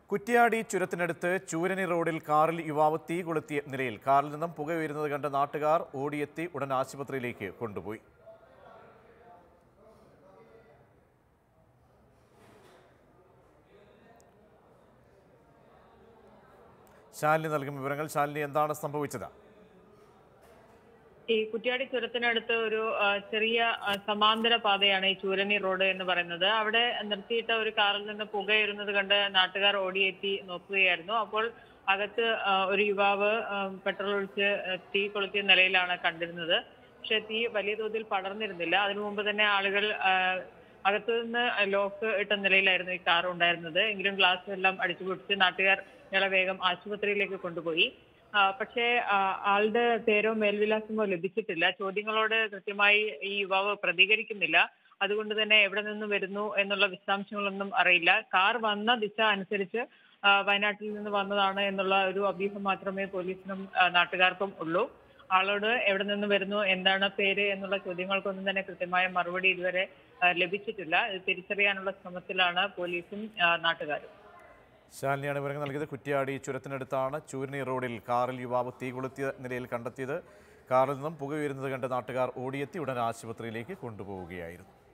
കുറ്റ്യാടി ചുരത്തിനടുത്ത് ചൂരനി റോഡിൽ കാറിൽ യുവാവ് തീ കൊളുത്തിയ നിലയിൽ കാറിൽ നിന്നും പുക ഉയരുന്നത് കണ്ട് നാട്ടുകാർ ഓടിയെത്തി ഉടൻ ആശുപത്രിയിലേക്ക് കൊണ്ടുപോയി ശാലിനി നൽകും വിവരങ്ങൾ ശാലിനി എന്താണ് സംഭവിച്ചത് ഈ കുറ്റ്യാടി ചുരത്തിനടുത്ത് ഒരു ആ, ചെറിയ ആ, സമാന്തര പാതയാണ് ഈ ചൂരനി റോഡ് എന്ന് പറയുന്നത് അവിടെ നിർത്തിയിട്ട ഒരു കാറിൽ നിന്ന് പുകയിരുന്നത് കണ്ട് നാട്ടുകാർ ഓടിയെത്തി നോക്കുകയായിരുന്നു അപ്പോൾ അകത്ത് ആ, ഒരു യുവാവ് ആ, പെട്രോൾ ഒഴിച്ച് ആ, തീ കൊളുത്തിയ നിലയിലാണ് കണ്ടിരുന്നത് പക്ഷെ തീ വലിയ തോതിൽ പടർന്നിരുന്നില്ല അതിനു മുമ്പ് തന്നെ ആളുകൾ ആ, അകത്തു നിന്ന് ലോക്ക് ഇട്ട നിലയിലായിരുന്നു ഈ കാർ ഉണ്ടായിരുന്നത് എങ്കിലും ഗ്ലാസ് എല്ലാം അടിച്ചു പൊട്ടിച്ച് നാട്ടുകാർ ഇയാളെ വേഗം ആശുപത്രിയിലേക്ക് കൊണ്ടുപോയി ആ, പക്ഷേ ആ, ആളുടെ പേരോ മേൽവിലാസമോ ലഭിച്ചിട്ടില്ല ചോദ്യങ്ങളോട് കൃത്യമായി ഈ യുവാവ് പ്രതികരിക്കുന്നില്ല അതുകൊണ്ട് തന്നെ എവിടെ നിന്ന് വരുന്നു എന്നുള്ള വിശദാംശങ്ങളൊന്നും അറിയില്ല കാർ വന്ന ദിശ അനുസരിച്ച് ആ, വയനാട്ടിൽ നിന്ന് വന്നതാണ് എന്നുള്ള ഒരു അഭ്യൂഹം മാത്രമേ പോലീസിനും ആ, നാട്ടുകാർക്കും ഉള്ളൂ ആളോട് എവിടെ നിന്ന് വരുന്നു എന്താണ് പേര് എന്നുള്ള ചോദ്യങ്ങൾക്കൊന്നും തന്നെ കൃത്യമായ മറുപടി ഇതുവരെ ആ, ലഭിച്ചിട്ടില്ല ഇത് തിരിച്ചറിയാനുള്ള ശ്രമത്തിലാണ് പോലീസും ആ, നാട്ടുകാരും ശാലിനിയാണ് വിവരങ്ങൾ നൽകിയത് കുറ്റ്യാടി ചുരത്തിനടുത്താണ് ചൂരനി റോഡിൽ കാറിൽ യുവാവ് തീ കൊളുത്തിയ നിലയിൽ കണ്ടെത്തിയത് കാറിൽ നിന്നും പുക ഉയരുന്നത് കണ്ട് നാട്ടുകാർ ഓടിയെത്തി ഉടൻ ആശുപത്രിയിലേക്ക് കൊണ്ടുപോവുകയായിരുന്നു